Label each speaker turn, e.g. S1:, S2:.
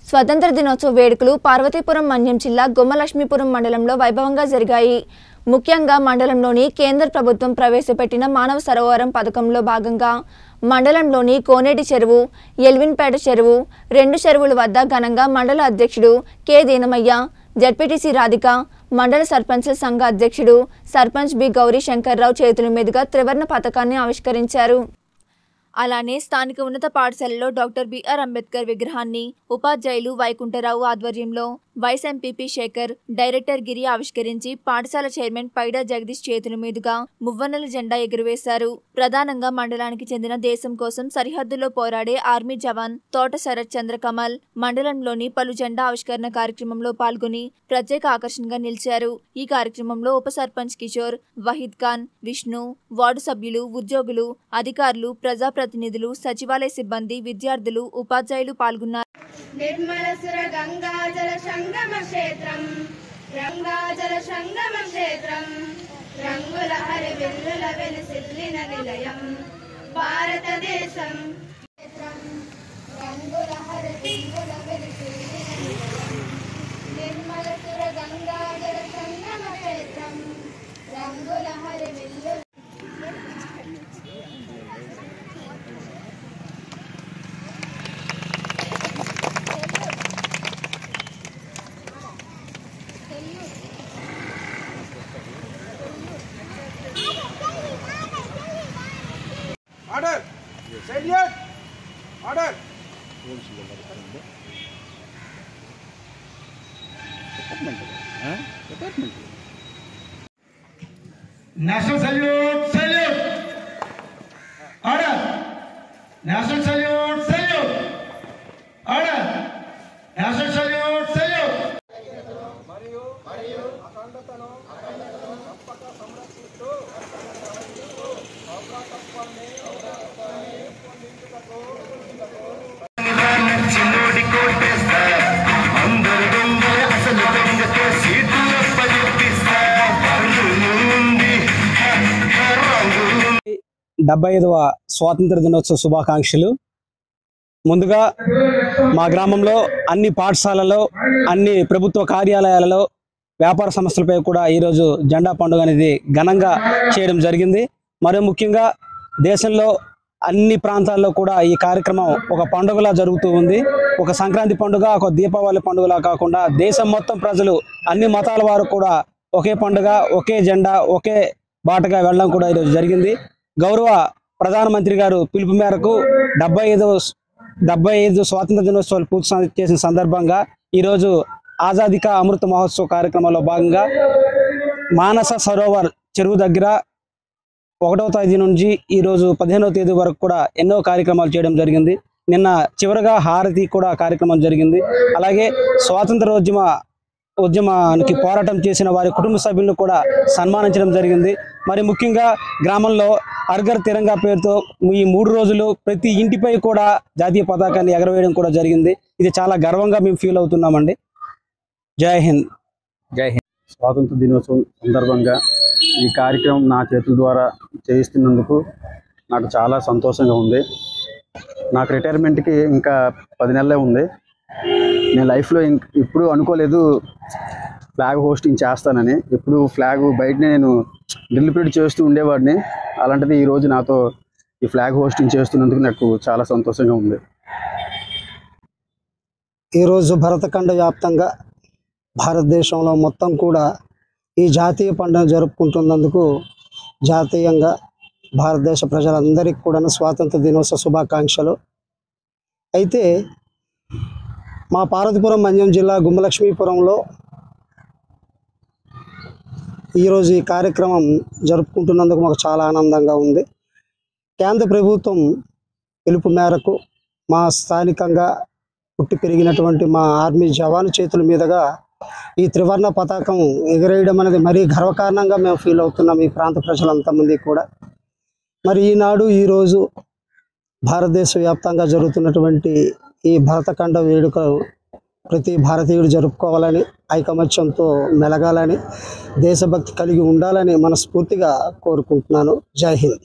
S1: స్వతంత్ర దినోత్సవ వేడుకలు పార్వతీపురం మన్యం జిల్లా గుమ్మలక్ష్మీపురం మండలంలో వైభవంగా జరిగాయి ముఖ్యంగా మండలంలోని కేంద్ర ప్రభుత్వం ప్రవేశపెట్టిన మానవ సరోవరం పథకంలో భాగంగా మండలంలోని కోనేటి చెరువు ఎల్విన్పేట చెరువు రెండు చెరువుల వద్ద ఘనంగా మండల అధ్యక్షుడు కె దీనమయ్య జడ్పీటీసీ రాధిక మండల సర్పంచ్ల సంఘ అధ్యక్షుడు సర్పంచ్ బి గౌరీ శంకర్రావు చేతుల మీదుగా త్రివర్ణ పథకాన్ని ఆవిష్కరించారు అలానే స్థానిక ఉన్నత పాఠశాలలో డాక్టర్ బిఆర్ అంబేద్కర్ విగ్రహాన్ని ఉపాధ్యాయులు వైకుంఠరావు ఆధ్వర్యంలో vice MPP Sekhar director Giri ఆవిష్కరించి పాఠశాల చైర్మన్ పైడా జగదీష్ చేతుల మీదుగా మువ్వన్నెల జెండా ఎగురవేశారు ప్రధానంగా మండలానికి చెందిన దేశం కోసం సరిహద్దులో పోరాడే ఆర్మీ జవాన్ తోట శరత్ చంద్రకమల్ మండలంలోని పలు జెండా ఆవిష్కరణ కార్యక్రమంలో పాల్గొని ప్రత్యేక ఆకర్షణగా నిలిచారు ఈ కార్యక్రమంలో ఉప సర్పంచ్ కిషోర్ వహీద్ ఖాన్ విష్ణు వార్డు సభ్యులు ఉద్యోగులు అధికారులు ప్రజాప్రతినిధులు సచివాలయ సిబ్బంది విద్యార్థులు ఉపాధ్యాయులు పాల్గొన్నారు
S2: నిర్మలసుర గంగాజల సంగమ క్షేత్రం గంగాజల సంగమ క్షేత్రం రంగుల హరి విల్లుల వెలిసిల్లిన నిలయం భారతదేశం రంగుల హరి విల్లుల వెలిసిల్లిన నిలయం నిర్మలసుర గంగాజల సంగమ క్షేత్రం రంగుల Hari విల్లుల
S3: Order. Salute. Order.
S4: National salute, salute. Order. National salute, salute. Order. National salute, salute.
S5: చిన్నోడి కోటేస్తా అందరు దొంగలే అసలు దొంగకే సీట్లు అప్పచెప్పిస్తా రంగులుంది రంగులుంది
S6: డెబ్బై ఐదవ స్వాతంత్ర దినోత్సవ శుభాకాంక్షలు ముందుగా మా గ్రామంలో అన్ని పాఠశాలలో అన్ని ప్రభుత్వ కార్యాలయాలలో వ్యాపార సంస్థలపై కూడా ఈరోజు జెండా పండుగ అనేది ఘనంగా చేయడం జరిగింది మరియు ముఖ్యంగా దేశంలో అన్ని ప్రాంతాల్లో కూడా ఈ కార్యక్రమం ఒక పండుగలా జరుగుతూ ఉంది ఒక సంక్రాంతి పండుగ ఒక దీపావళి పండుగలా కాకుండా దేశం మొత్తం ప్రజలు అన్ని మతాల వారు కూడా ఒకే పండుగ ఒకే జెండా ఒకే బాటగా వెళ్ళడం కూడా ఈరోజు జరిగింది గౌరవ ప్రధానమంత్రి గారు పిలుపు మేరకు డెబ్బై ఐదు డెబ్బై ఐదు స్వాతంత్ర దినోత్సవాలు పూర్తి సం- చేసిన సందర్భంగా ఈరోజు ఆజాదీ కా అమృత మహోత్సవ కార్యక్రమంలో భాగంగా మానస సరోవర్ చెరువు దగ్గర ఒకటవ తేదీ నుంచి ఈ రోజు పదిహేనవ తేదీ వరకు కూడా ఎన్నో కార్యక్రమాలు చేయడం జరిగింది నిన్న చివరగా హారతి కూడా కార్యక్రమం జరిగింది అలాగే స్వాతంత్రోద్యమ ఉద్యమానికి పోరాటం చేసిన వారి కుటుంబ సభ్యులను కూడా సన్మానించడం జరిగింది మరి ముఖ్యంగా గ్రామంలో అర్గర్ తిరంగా పేరుతో ఈ మూడు రోజులు ప్రతి ఇంటిపై కూడా జాతీయ పతాకాన్ని ఎగరవేయడం కూడా జరిగింది ఇది చాలా గర్వంగా మేము ఫీల్ అవుతున్నామండి జై హింద్ జై హింద్
S7: స్వాతంత్ర దినోత్సవం సందర్భంగా ఈ కార్యక్రమం నా చేతుల ద్వారా చేయిస్తున్నందుకు నాకు చాలా సంతోషంగా ఉంది నాకు రిటైర్మెంట్కి ఇంకా పది నెలలే ఉంది నేను లైఫ్లో ఇంక ఇప్పుడు అనుకోలేదు ఫ్లాగ్ హోస్టింగ్ చేస్తానని ఎప్పుడు ఫ్లాగ్ బయటనే నేను డ్రిల్ పీరియడ్ చేస్తూ ఉండేవాడిని అలాంటిది ఈరోజు నాతో ఈ ఫ్లాగ్ హోస్టింగ్ చేస్తున్నందుకు నాకు చాలా సంతోషంగా ఉంది
S8: ఈరోజు భరతఖండ వ్యాప్తంగా భారతదేశంలో మొత్తం కూడా ఈ జాతీయ పండుగ జరుపుకుంటున్నందుకు జాతీయంగా భారతదేశ ప్రజలందరికీ కూడా స్వాతంత్ర దినోత్సవ శుభాకాంక్షలు అయితే మా పార్వతీపురం మంజం జిల్లా గుమ్మలక్ష్మీపురంలో ఈరోజు ఈ కార్యక్రమం జరుపుకుంటున్నందుకు మాకు చాలా ఆనందంగా ఉంది కేంద్ర ప్రభుత్వం పిలుపు మేరకు మా స్థానికంగా పుట్టి పెరిగినటువంటి మా ఆర్మీ జవాను చేతుల మీదుగా ఈ త్రివర్ణ పతాకం ఎగరేయడం అనేది మరీ గర్వకారణంగా మేము ఫీల్ అవుతున్నాం ఈ ప్రాంత ప్రజలంతమంది కూడా మరి ఈనాడు ఈరోజు భారతదేశ వ్యాప్తంగా జరుగుతున్నటువంటి ఈ భరతఖండ వేడుక ప్రతి భారతీయుడు జరుపుకోవాలని ఐకమత్యంతో మెలగాలని దేశభక్తి కలిగి ఉండాలని మనస్ఫూర్తిగా కోరుకుంటున్నాను జై హింద్